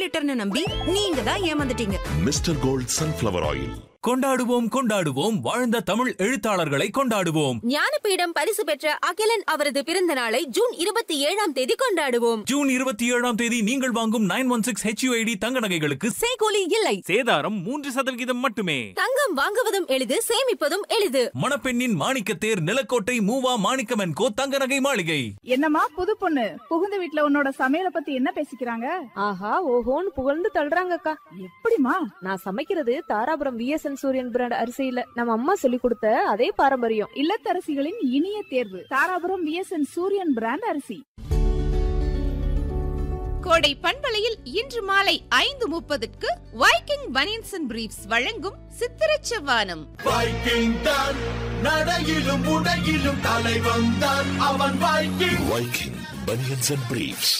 லிட்டர்னு நம்பி நீங்க தான் ஏமாந்துட்டீங்க மிஸ்டர் கோல்ட் சன்ஃப்ளவர் ஆயில் கொண்டாடுவோம் கொண்டாடுவோம் வாழ்ந்த தமிழ் எழுத்தாளர்களை கொண்டாடுவோம் ஞானபீடம் பரிசு பெற்ற அகிலன் அவரது பிறந்த நாளை ஜூன் இருபத்தி ஏழாம் தேதி கொண்டாடுவோம் ஜூன் இருபத்தி ஏழாம் தேதி நீங்கள் வாங்கும் நைன் ஒன் சிக்ஸ் ஹெச்யூஐடி தங்க நகைகளுக்கு செய்கூலி இல்லை சேதாரம் மூன்று சதவிகிதம் மட்டுமே தங்கம் வாங்குவதும் எளிது சேமிப்பதும் எளிது மணப்பெண்ணின் மாணிக்கத்தேர் நிலக்கோட்டை மூவா மாணிக்கமன் கோ தங்க நகை மாளிகை என்னம்மா புது பொண்ணு புகுந்த வீட்ல உன்னோட சமையல பத்தி என்ன பேசிக்கிறாங்க ஆஹா ஓஹோன்னு புகழ்ந்து தள்ளுறாங்கக்கா எப்படிமா நான் சமைக்கிறது தாராபுரம் விஎஸ்என் சூரியன் பிராண்ட் அரிசியில நம்ம அம்மா சொல்லி கொடுத்த அதே பாரம்பரியம் இல்லத்தரசிகளின் இனிய தேர்வு தாராபுரம் விஎஸ்என் சூரியன் பிராண்ட் அரிசி கோடை பண்பலையில் இன்று மாலை ஐந்து முப்பதுக்கு வைக்கிங் பனியன்ஸ் அண்ட் பிரீப்ஸ் வழங்கும் சித்திரச் செவ்வானம் வைக்கிங் தான் நடையிலும் உடையிலும் தலைவன் தான் அவன் Viking Viking banians and briefs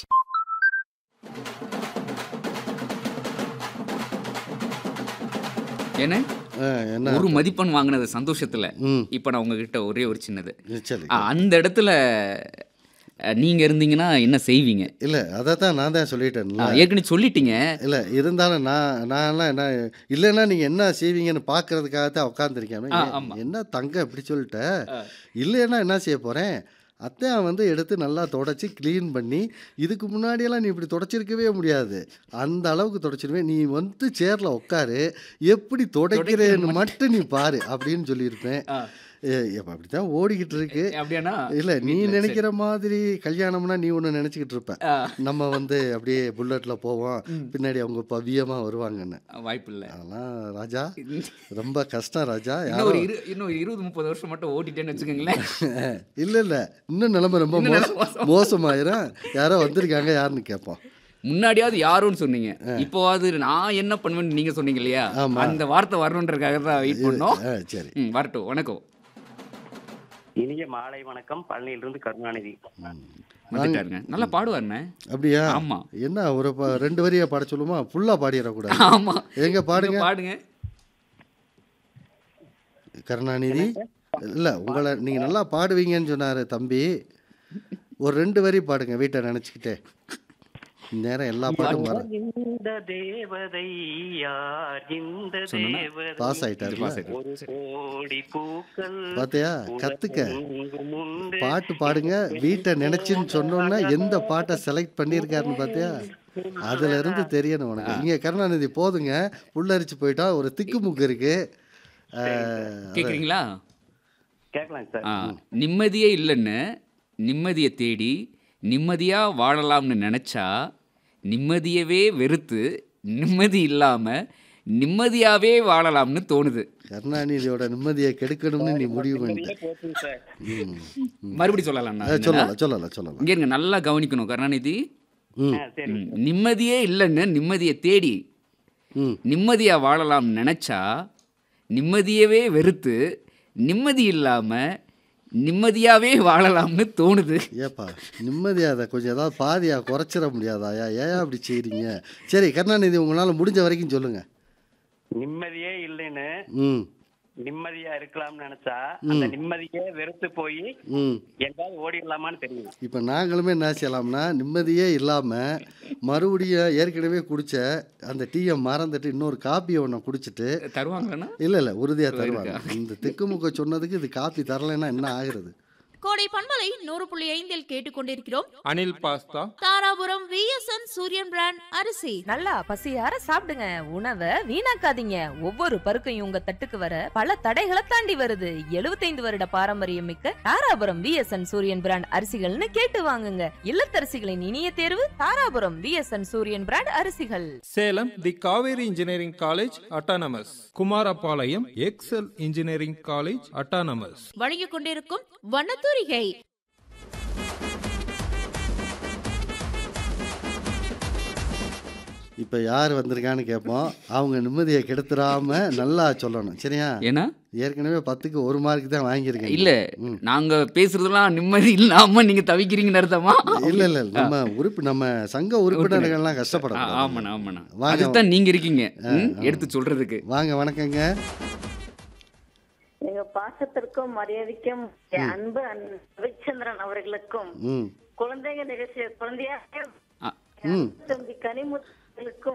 என்ன என்ன ஒரு மதிப்பெண் வாங்கினது சந்தோஷத்துல ம். இப்போ நான் உங்ககிட்ட ஒரே ஒரு சின்னது சரி ஆ, அந்த இடத்துல அஹ், நீங்க இருந்தீங்கன்னா என்ன செய்வீங்க இல்லை அதை தான் நான் தான் சொல்லிட்டேன்ல ஆ, ஏற்கனவே சொல்லிட்டீங்க இல்லை இருந்தாலும் நான் நான்லாம் என்ன இல்லைன்னா நீங்கள் என்ன செய்வீங்கன்னு பார்க்கறதுக்காக தான் உட்காந்துருக்கேன் ஆ, ஆமா. என்ன தங்க இப்படி சொல்லிட்ட இல்லைன்னா என்ன செய்ய போகிறேன் அத்தைன் வந்து எடுத்து நல்லா தொடச்சி க்ளீன் பண்ணி இதுக்கு முன்னாடியெல்லாம் நீ இப்படி தொடச்சிருக்கவே முடியாது அந்த அளவுக்கு தொடச்சிருவேன் நீ வந்து சேரில் உட்காரு எப்படி துடைக்கிறேன்னு மட்டும் நீ பாரு அப்படின்னு சொல்லியிருப்பேன் ஆ. இப்போ அப்படி தான் ஓடிக்கிட்டு இருக்கு அப்படியானா இல்லை நீ வீட்ல, சரி. நினைக்கிற மாதிரி கல்யாணம்னா நீ ஒன்று நினச்சிக்கிட்டு இருப்ப ஆ, நம்ம வந்து அப்படியே புல்லட்ல போவோம் பின்னாடி அவங்க பவ்யமா வருவாங்கன்னு வாய்ப்பு இல்லை அதெல்லாம் ராஜா ரொம்ப கஷ்டம் ராஜா இன்னும் யாரும் ஒரு இரு இன்னும் ஒரு இருபது முப்பது வருஷம் மட்டும் ஓட்டிட்டேன்னு வச்சுக்கோங்களேன் இல்ல இல்ல இன்னும் நிலைமை ரொம்ப இன்னும் மோசம் நிலைமை மோசம். மோசமாயிரும் யாரோ வந்திருக்காங்க யாருன்னு கேட்போம் முன்னாடியாவது யாருன்னு சொன்னீங்க இப்போவாது நான் என்ன பண்ணுவேன்னு நீங்க சொன்னீங்க இல்லையா ஆமா. அந்த வார்த்தை வரணுன்றதுக்காக தான் வெயிட் பண்ணோம் ஆ, சரி ம், வரட்டும் வணக்கம் இனிய மாலை வணக்கம் பழனியிலிருந்து கருணாநிதி வந்துட்டாருங்க நல்லா பாடுவாருண்ணே அப்படியா ஆமா. என்ன ஒரு ப- ரெண்டு வரியா பாட சொல்லுமா ஃபுல்லா பாடிடக்கூடாது ஆமா எங்க பாடுங்க பாடுங்க கருணாநிதி இல்ல உங்களை நீங்க நல்லா பாடுவீங்கன்னு சொன்னாரு தம்பி ஒரு ரெண்டு வரி பாடுங்க வீட்டை நினைச்சுக்கிட்டே நேரம் எல்லா பாட்டும் வர இந்த தேவதை யார் இந்த சொன்னேனா? தேவதை பாஸ் ஆயிட்டாருல பாஸ் ஆயிட்டாரு. ஒரு கோடி பூக்கள் பாத்தியா கத்துக்க உலகெங்கும் உண்டு. பாட்டு பாடுங்க வீட்டை நினைச்சுன்னு சொன்னோன்னா எந்த பாட்டை செலக்ட் பண்ணியிருக்காருன்னு பார்த்தியா அதுல இருந்து தெரியணும் உனக்கு இங்க கருணாநிதி போதுங்க புல்லரிச்சு போயிட்டா ஒரு திக்குமுக்கு இருக்கு அஹ், கேக்குறீங்களா கேட்கலாம் சார் ஆ, நிம்மதியே இல்லைன்னு நிம்மதியை தேடி நிம்மதியா வாழலாம்னு நினைச்சா நிம்மதியவே வெறுத்து நிம்மதி இல்லாம நிம்மதியாவே வாழலாம்னு தோணுது கருணாநிதியோட நிம்மதியை கெடுக்கணும்னு நீ முடிவு பண்ணிட்ட போச்சுங்க சார் ம். மறுபடி சொல்லலாம் அஹ், சொல்லலாம் சொல்லலாம் சொல்லலாம் இங்க இருங்க நல்லா கவனிக்கணும் கருணாநிதி ம் ஆ, சரி ம், நிம்மதியே இல்லைன்னு நிம்மதியை தேடி ம் நிம்மதியா வாழலாம் நினைச்சா நிம்மதியவே வெறுத்து நிம்மதி இல்லாம நிம்மதியாவே வாழலாம்னு தோணுது ஏப்பா நிம்மதியா அதை கொஞ்சம் ஏதாவது பாதியா குறைச்சிட முடியாதாயா ஏன் அப்படி செய்றீங்க சரி கருணாநிதி உங்களால் முடிஞ்ச வரைக்கும் சொல்லுங்க நிம்மதியே இல்லைன்னு ம் நிம்மதியா இருக்கலாம்னு நினைச்சா அந்த நிம்மதியே வெறுத்து போய் ம் எங்காவது ஓடிடலாமான்னு தெரியும் இப்போ நாங்களுமே என்ன செய்யலாம்னா நிம்மதியே இல்லாமல் மறுபடியும் ஏற்கனவே குடிச்ச அந்த டீயை மறந்துட்டு இன்னொரு காப்பியை ஒன்று குடிச்சிட்டு தருவாங்களா இல்லை இல்லை உறுதியாக இருக்கா? தருவாங்க இந்த திக்குமுக்க சொன்னதுக்கு இது காப்பி தரலைன்னா என்ன ஆகுறது கோடை பண்பலை நூறு புள்ளி ஐந்தில் கேட்டுக்கொண்டிருக்கிறோம் Anil pasta Dharapuram VSN Suriyan brand அரிசி நல்லா பசியார சாப்பிடுங்க உணவை வீணாக்காதீங்க ஒவ்வொரு பருக்கையும் உங்க தட்டுக்கு வர பல தடைகளை தாண்டி வருது 75 வருட பாரம்பரியம் மிக்க தாராபுரம் விஎஸ்என் சூரியன் பிராண்ட் அரிசிகள்னு கேட்டு வாங்குங்க இல்லத்தரசிகளின் இனிய தேர்வு தாராபுரம் விஎஸ்என் சூரியன் பிராண்ட் அரிசிகள் Salem the Kaveri engineering college autonomous Kumarapalayam Excel engineering college autonomous வழங்கிக் கொண்டிருக்கும் வண்ணத்தூரிகை இப்போ யார் வந்திருக்கான்னு கேட்போம் அவங்க நிம்மதியை கெடுத்துடாம நல்லா சொல்லணும் சரியா ஏன்னா ஏற்கனவே பத்துக்கு ஒரு மார்க் தான் வாங்கியிருக்கேன் இல்ல நாங்க பேசுறதெல்லாம் நிம்மதி இல்லாம நீங்க தவிக்கிறீங்கன்னு அர்த்தமா இல்ல இல்ல நம்ம உறுப்பு நம்ம சங்க உறுப்பினர்கள்லாம் கஷ்டப்படலாம் ஆமாண்ணா ஆமாண்ணா வாங்க. அதுதான் நீங்க இருக்கீங்க ம், எடுத்து சொல்றதுக்கு வாங்க வணக்கங்க எங்க பாசத்திற்கும் மரியாதைக்கும் என் அன்பு அண்ணன் ரவிச்சந்திரன் அவர்களுக்கும் ம் குழந்தைங்க நிகழ்ச்சி குழந்தையாக ஆ, ம் தம்பி கனிமுத்துகளுக்கும்